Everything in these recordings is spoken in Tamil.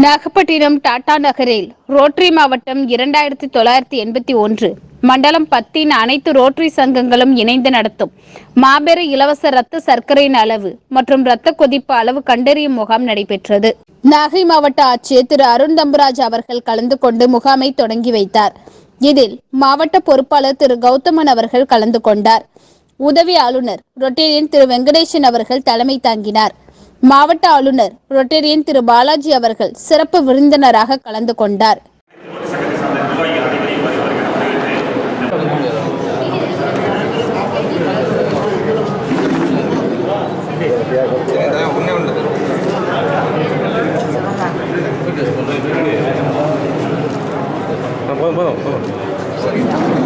நாகப்பட்டினம் டாடா நகரில் ரோட்டரி மாவட்டம் இரண்டாயிரத்தி தொள்ளாயிரத்தி எண்பத்தி ஒன்று மண்டலம் பத்தின் அனைத்து ரோட்டரி சங்கங்களும் இணைந்து நடத்தும் மாபெரும் இலவச ரத்த சர்க்கரையின் அளவு மற்றும் இரத்த கொதிப்பு அளவு கண்டறியும் முகாம் நடைபெற்றது நாகை மாவட்ட ஆட்சியர் திரு அருண் தம்புராஜ் அவர்கள் கலந்து கொண்டு முகாமை தொடங்கி வைத்தார் இதில் மாவட்ட பொறுப்பாளர் திரு கௌதமன் அவர்கள் கலந்து கொண்டார் உதவி ஆளுநர் ரொட்டேரியன் திரு வெங்கடேசன் அவர்கள் தலைமை தாங்கினார் மாவட்ட ஆளுநர் ரொட்டேரியன் திரு பாலாஜி அவர்கள் சிறப்பு விருந்தினராக கலந்து கொண்டார் இதான் ஒன்றே ஒன்று போதும் போதும் போதும் சரி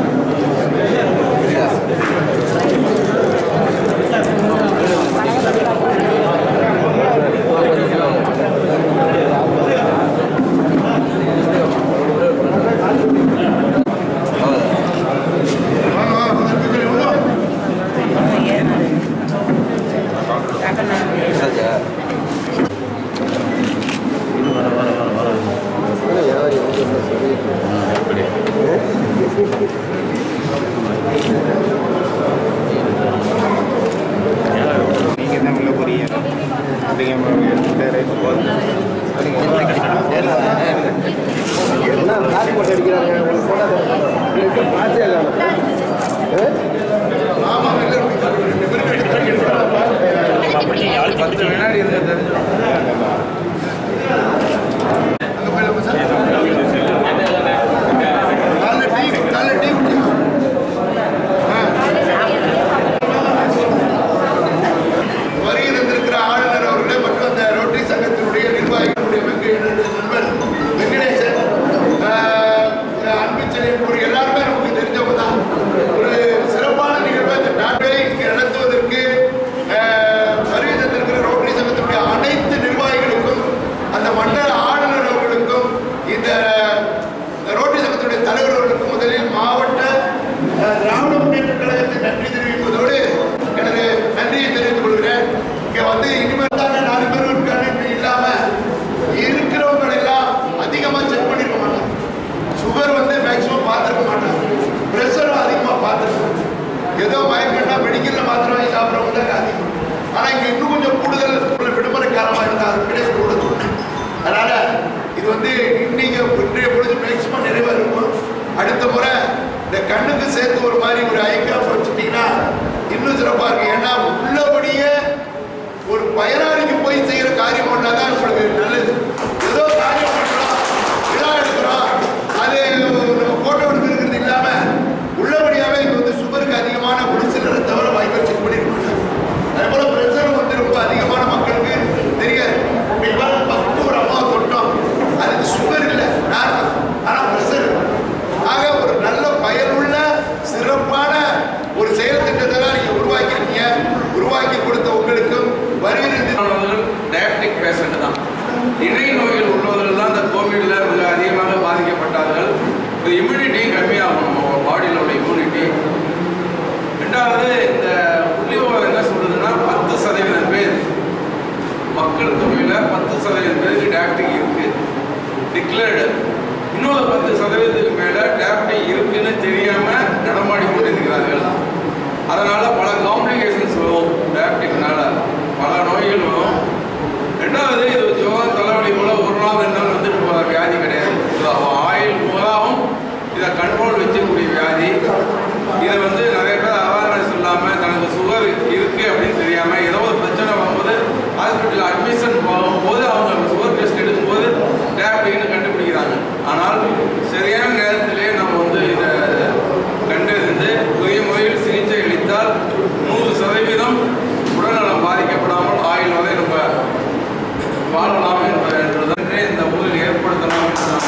ராஜா நீங்கள் தான் உள்ள போறீங்க அப்படிங்க எடுத்துட்டு ரைட் போதும் எல்லாம் பிளாக் போட்டு அடிக்கிறாங்க உங்களுக்கு போட்டா பார்த்தே இல்லை பத்து வினாடி இருந்தால் தெரிஞ்சு வருகை தந்திருக்கிற ஆளுநர் அவர்களே மற்றும் அந்த ரோட்டரி சங்கத்தினுடைய நிர்வாகிகளுடைய வெங்கை நண்பர் வெங்கடேசன் ஆஹ், அன்புச்செழியன் ஒரு எல்லாருமே நமக்கு தெரிஞ்சவங்க தான் ஒரு சிறப்பான நிகழ்வை இந்த நாட்டை இங்கே நடத்துவதற்கு ஆஹ், வருகை தந்திருக்கிற ரோட்டரி சங்கத்தினுடைய அனைத்து நிர்வாகிகளுக்கும் அந்த மண்டல ஆளுநர் அவர்களுக்கும் இந்த இந்த ரோட்டரி சங்கத்தினுடைய தலைவர் அவர்களுக்கும் முதலில் மாவட்ட ஆஹ், திராவிட முன்னேற்ற கழகத்தின் நன்றி தெரிவிப்பதோடு எனது நன்றியை தெரிவித்துக் கொள்கிறேன் இங்க வந்து இனிமேல் தானே நாலு பேர் இருக்காங்க இப்படி இல்லாம இருக்கிறவங்க எல்லாம் அதிகமா செக் பண்ணிருக்க மாட்டாங்க சுகர் வந்து மேக்சிமம் பார்த்துருக்க மாட்டாங்க ப்ரெஷரும் அதிகமா பார்த்துருக்க ஏதோ மயக்கம்னா மெடிக்கல்ல மாத்திரை வாங்கி சாப்பிட்றவங்க தான் அதிகம் ஆனா இங்க இன்னும் கொஞ்சம் கூடுதல் விடுமுறை காலமா இருந்தா அது கிடையாது கூட சொல்றேன் அதனால இது வந்து இன்னைக்கு இன்றைய பொழுது மேக்சிமம் நிறைவா இருக்கும் அடுத்த முறை இந்த கண்ணுக்கு சேர்த்து ஒரு மாதிரி ஒரு ஐக்கியம் வச்சுட்டீங்கன்னா இன்னும் சிறப்பா இருக்கும் ஏன்னா உள்ளபடியே ஒரு பயனாளிக்கு போய் செய்யற காரியம் பண்ணாதான் உங்களுக்கு நல்லது ஏதோ காரியம் பண்றோம் விழா எடுக்கிறோம் அது நம்ம போட்டோ எடுக்கிறது இல்லாம உள்ளபடியாவே இங்க வந்து சுகருக்கு அதிகமான ஒரு சிலரை தவிர வாய்ப்பை செக் பண்ணிருக்க மாட்டாங்க அதே போல பிரஷரும் வந்து ரொம்ப அதிகமான மக்களுக்கு தெரியாது இப்ப பாருங்க, பத்து ஒரு அம்மா தொட்டோம் அதுக்கு சுகர் இல்லை நார்மல் ஆனா பிரஷர் ஆக ஒரு நல்ல பயனுள்ள சிறப்பான ஒரு செயல் திட்டத்தை தான் நீங்க உருவாக்கியிருக்கீங்க உருவாக்கி கொடுத்த உங்களுக்கும் வருகிற உள்ளவர்கள் டயபெட்டிக் பேஷண்ட் தான் இணை நோய்கள் உள்ளவர்கள் தான் இந்த கோவிட்ல மிக அதிகமாக பாதிக்கப்பட்டார்கள் இது இம்யூனிட்டி கம்மியாகும் நம்ம பாடியில் உள்ள இம்யூனிட்டி ரெண்டாவது இந்த புள்ளி விவரம் என்ன சொல்றதுன்னா பத்து சதவீதம் பேர் மக்கள் தொகையில் பத்து சதவீதம் பேருக்கு டயபெட்டிக் இருக்கு டிக்ளேர்டு இன்னொரு பத்து சதவீதத்துக்கு மேலே டயபெட்டிக் இருக்குன்னு தெரியாம நடமாடி கொண்டிருக்கிறார்கள் அதனால பல காம்ப்ளிகேஷன்ஸ் வரும் டயபெட்டிக்னால பல நோய்கள் வரும் ரெண்டாவது இது ஜுரம் தலைவலி போல ஒரு நாள் ரெண்டு நாள் வந்துட்டு போகிற வியாதி கிடையாது இது ஆயில் மூலாவும் இதை கண்ட்ரோல் வச்சக்கூடிய வியாதி இதை வந்து நிறைய பேர் அவேர்னஸ் இல்லாமல் தனக்கு சுகர் இருக்கு அப்படின்னு தெரியாமல் ஏதோ ஒரு பிரச்சனை வரும்போது ஹாஸ்பிட்டல் அட்மிஷன் போகும்போது அவங்க சுகர் டெஸ்ட் எடுக்கும்போது டயபெட்டிக்னு கண்டுபிடிக்கிறாங்க ஆனால் சரியான நேரத்திலே நம்ம வந்து இதை கண்டறிந்து உரிய முறையில் சிகிச்சை அளித்தால் நூறு சதவீதம் உடல்நலம் பாதிக்கப்படாமல் ஆயுள் வரை நம்ம வாழலாம் என்பது என்றுதான் இந்த ஊரில் ஏற்படுத்தலாம் என்று நான்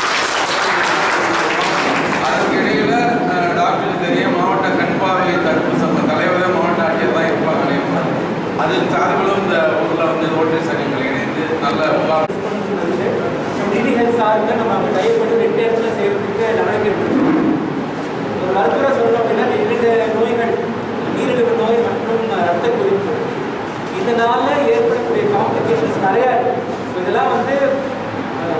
அதுக்கு இடையில அஹ், டாக்டருக்கு தெரியும் மாவட்ட கண் பார்வை தடுப்பு சங்க தலைவரே மாவட்ட ஆட்சியர் தான் இருப்பாங்க அது சார்பிலும் இந்த ஊரில் வந்து ரோட்டரி சங்கங்கள் இணைந்து நல்ல முகாம் டிடி ஹெல்த் சார்பில் நம்ம அவங்க டைப் பண்ணி ரெண்டு இடத்துல செய்கிறதுக்கு நடவடிக்கை எடுத்துருக்கோம் ஒரு மருத்துவரை சொல்லணும் அப்படின்னா இரண்டு நோய்கள் நீரிழிவு நோய் மற்றும் ரத்த கொதிப்பு இதனால ஏற்படக்கூடிய காம்ப்ளிகேஷன்ஸ் நிறையா இருக்கு ஸோ இதெல்லாம் வந்து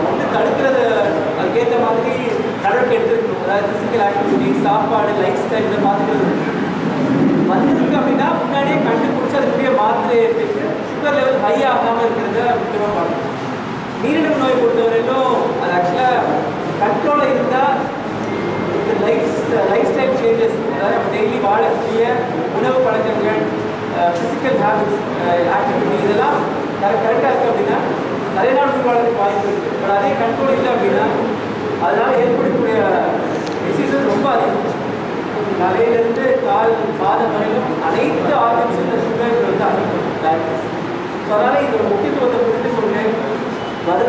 மருத்துவர் அதுக்கேற்ற மாதிரி நடவடிக்கை எடுத்துருக்கணும் அதாவது ஃபிசிக்கல் ஆக்டிவிட்டி சாப்பாடு லைஃப் ஸ்டைல் இதை பார்த்துக்கிறது வந்திருக்கு அப்படின்னா முன்னாடியே கண்டுபிடிச்சி அதுக்குரிய மாத்திரை எடுத்துட்டு சுகர் லெவல் ஹை ஆகாமல் இருக்கிறத முக்கியமாக பார்க்கணும் நீரிழிவு நோய் பொறுத்தவரையிலும் அது ஆக்சுவலாக கண்ட்ரோலில் இருந்தால் இந்த லைஃப் லைஃப் ஸ்டைல் சேஞ்சஸ் அதாவது நம்ம டெய்லி வாழக்கூடிய உணவு பழக்கங்கள் ஃபிசிக்கல் ஹேபிட்ஸ் ஆக்டிவிட்டி இதெல்லாம் கரெக்டாக இருக்குது அப்படின்னா நிறைய நாள் உயிர் வாழறதுக்கு வாய்ப்பு இருக்குது பட் அதே கண்ட்ரோல் இல்லை அப்படின்னா அதனால் ஏற்படக்கூடிய டிசீசஸ் ரொம்ப அதிகம் தலையிலிருந்து கால் பாதம் வரையிலும் அனைத்து ஆர்கன்ஸ் இந்த சுகர் வந்து அனுப்பும் டயபிட்டிஸ் ஸோ அதனால் இதோட முக்கியத்துவத்தை புரிந்து கொண்டு வரு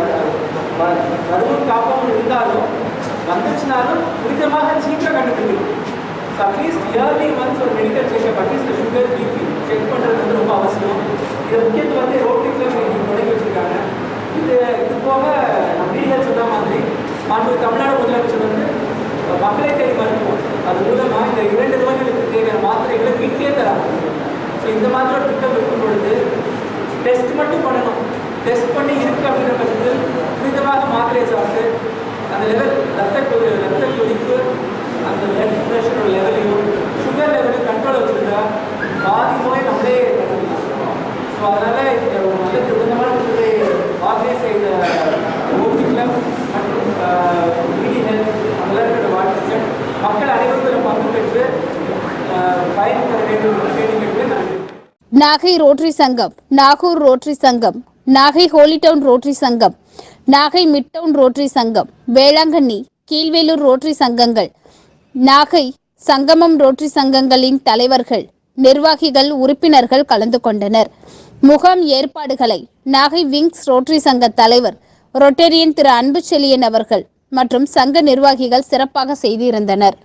வருமுன் காப்பாமல் இருந்தாலும் வந்துச்சுனாலும் துரிதமாக சீக்கிரம் கண்டுபிடிக்கணும் ஸோ அட்லீஸ்ட் இயர்லி ஒன்ஸ் ஒரு medical checkup at least sugar BP check பண்ணுறது வந்து ரொம்ப அவசியம் இதை முக்கியத்துவத்தை ரோட்டரி கிளப் இன்னைக்கு தொடங்கி வச்சிருக்காங்க இது இது போக நம்ம மீடியல் சொன்ன மாதிரி மாண்பு தமிழ்நாடு முதலமைச்சர் வந்து மக்களை தேடி மருத்துவம் அது மூலமாக இந்த இரண்டு நோய்களுக்கு தேவையான மாத்திரைகளை வீட்டிலே தராங்க ஸோ இந்த மாதிரி ஒரு திட்டம் இருக்கும் பொழுது டெஸ்ட் மட்டும் பண்ணணும் டெஸ்ட் பண்ணி இருக்கு அப்படின்ற பட்சத்தில் துரிதமாக மாத்திரையை சாப்பிட்டு அந்த லெவல் ரத்த கொதி ரத்த கொதிப்பு அந்த பிளட் ப்ரெஷரோட லெவலையும் சுகர் லெவலையும் கண்ட்ரோல் வச்சுருந்தா பாதி நோய் நம்மளே தடுக்கலாம் ஸோ அதனால் இந்த ஒரு நல்ல திருத்தமான திட்டத்தை ஆர்கனைஸ் செய்த ஓபி கிளப் மற்றும் மீடி ஹெல்த் எல்லாருடைய வாழ்த்துக்கள் மக்கள் அனைவரும் இதில் பங்கு பெற்று ஆஹ், பயன்பெற வேண்டும் என்று கேட்டுக்கொண்டு நன்றி நாகை ரோட்டரி சங்கம் நாகூர் ரோட்டரி சங்கம் நாகை ஹோலிடவுன் ரோட்டரி சங்கம் நாகை மிட்டவுன் ரோட்டரி சங்கம் வேளாங்கண்ணி கீழ்வேலூர் ரோட்டரி சங்கங்கள் நாகை சங்கமம் ரோட்டரி சங்கங்களின் தலைவர்கள் நிர்வாகிகள் உறுப்பினர்கள் கலந்து கொண்டனர் முகாம் ஏற்பாடுகளை நாகை விங்ஸ் ரோட்டரி சங்க தலைவர் ரொட்டேரியன் திரு அன்பு செழியன் அவர்கள் மற்றும் சங்க நிர்வாகிகள் சிறப்பாக செய்திருந்தனர்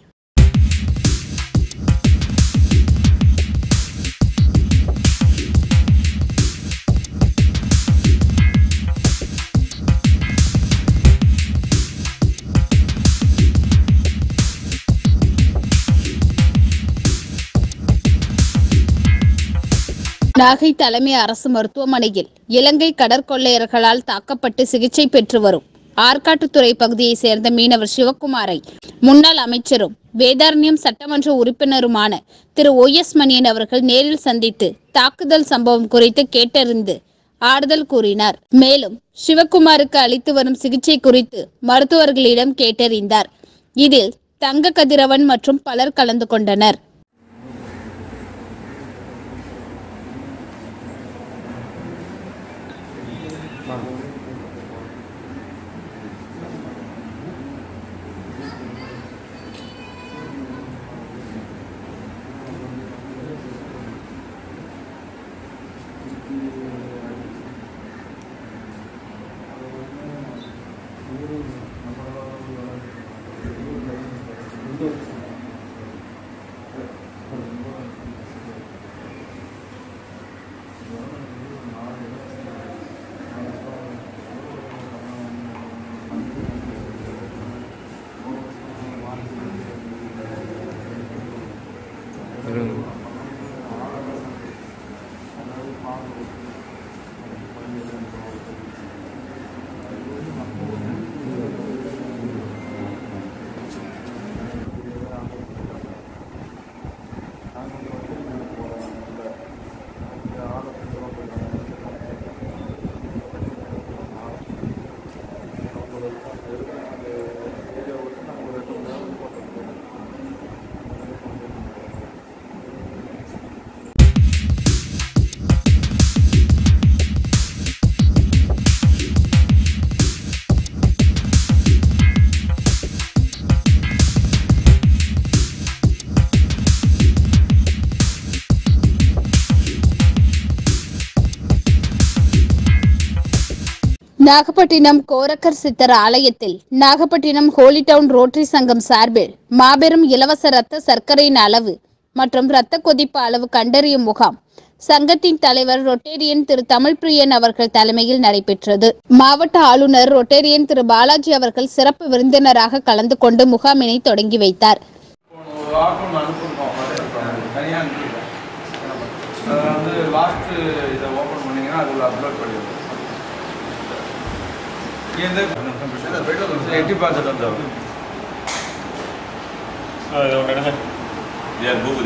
நாகை தலைமை அரசு மருத்துவமனையில் இலங்கை கடற்கொள்ளையர்களால் தாக்கப்பட்டு சிகிச்சை பெற்று வரும் ஆற்காட்டுத்துறை பகுதியைச் சேர்ந்த மீனவர் சிவக்குமாரை முன்னாள் அமைச்சரும் வேதாரண்யம் சட்டமன்ற உறுப்பினருமான திரு ஒய் எஸ் மணியன் அவர்கள் நேரில் சந்தித்து தாக்குதல் சம்பவம் குறித்து கேட்டறிந்து ஆறுதல் கூறினார் மேலும் சிவக்குமாருக்கு அளித்து வரும் சிகிச்சை குறித்து மருத்துவர்களிடம் கேட்டறிந்தார் இதில் தங்க கதிரவன் மற்றும் பலர் கலந்து கொண்டனர் நாகப்பட்டினம் கோரக்கர் சித்தர் ஆலயத்தில் நாகப்பட்டினம் ஹோலிடவுன் ரோட்டரி சங்கம் சார்பில் மாபெரும் இலவச இரத்த சர்க்கரையின் அளவு மற்றும் இரத்த கொதிப்பு அளவு கண்டறியும் முகாம் சங்கத்தின் தலைவர் ரொட்டேரியன் திரு தமிழ்பிரியன் அவர்கள் தலைமையில் நடைபெற்றது மாவட்ட ஆளுநர் ரொட்டேரியன் திரு பாலாஜி அவர்கள் சிறப்பு விருந்தினராக கலந்து கொண்டு முகாமினை தொடங்கி வைத்தார் ஒரு ஆல்பம் அனுப்பிருக்கோம் தனியாக அனுப்பியிருக்கோம் அதில் வந்து லாஸ்ட்டு இதை ஓப்பன் பண்ணீங்கன்னா அதுக்குள்ள அப்லோட் பண்ணிடுவோம் எட்டி பார்த்துட்டு வந்தோம் யார் பூபதி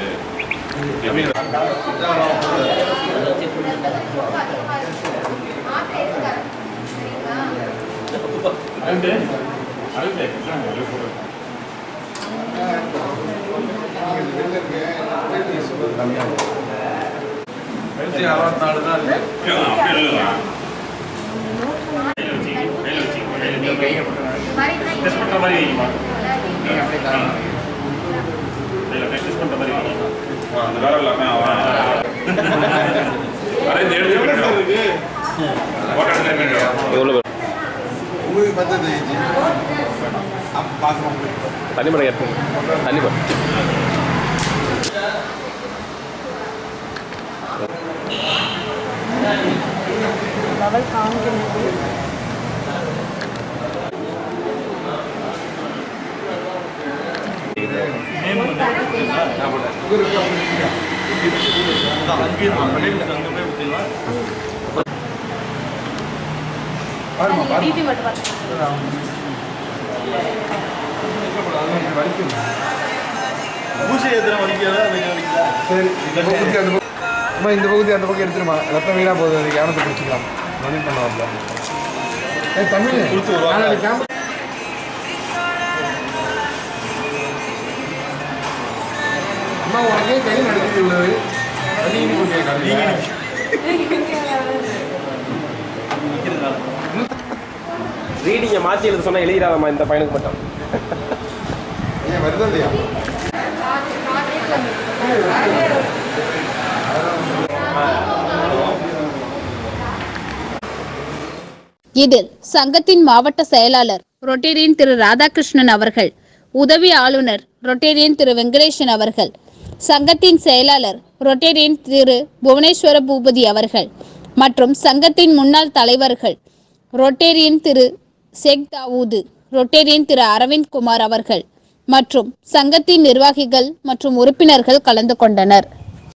நூற்றி அறுபத்தி நாலு தான் இருக்கு அப்படி இல்லைங்க டெஸ்ட் பண்ணுற மாதிரி வைங்கம்மா டெஸ்ட் பண்ணுற மாதிரி வைங்க அந்த வேலை இல்லாமல் அவன் அதே இந்த எடுத்து ஃபோட்டோ எடுத்து உங்களுக்கு பத்தது தனிமலை ஏற்பு தனிமலை சரி இந்த பகுதி அந்த பக்கம் அம்மா இந்த பகுதி அந்த பக்கம் எடுத்துருமா ரத்தம் வீணாக போகுது அது கவனத்தை பிடிச்சிக்கலாம் ரன்னிங் பண்ண வரல ஏ தமிழ் நாளைக்கு கேமரா அம்மா உனக்கே கை நடத்தி உள்ளது நீங்க ரீடிங்கை மாற்றி எழுத சொன்னால் எழுதிடாதம்மா இந்த பையனுக்கு மட்டும் ஏன் வருதா இல்லையா இதில் சங்கத்தின் மாவட்ட செயலாளர் ரொட்டேரியன் திரு ராதாகிருஷ்ணன் அவர்கள் உதவி ஆளுநர் ரொட்டேரியன் திரு வெங்கடேசன் அவர்கள் சங்கத்தின் செயலாளர் ரொட்டேரியன் திரு புவனேஸ்வர பூபதி அவர்கள் மற்றும் சங்கத்தின் முன்னாள் தலைவர்கள் ரொட்டேரியன் திரு ஷேக் தாவூது ரொட்டேரியன் திரு அரவிந்த் குமார் அவர்கள் மற்றும் சங்கத்தின் நிர்வாகிகள் மற்றும் உறுப்பினர்கள் கலந்து கொண்டனர்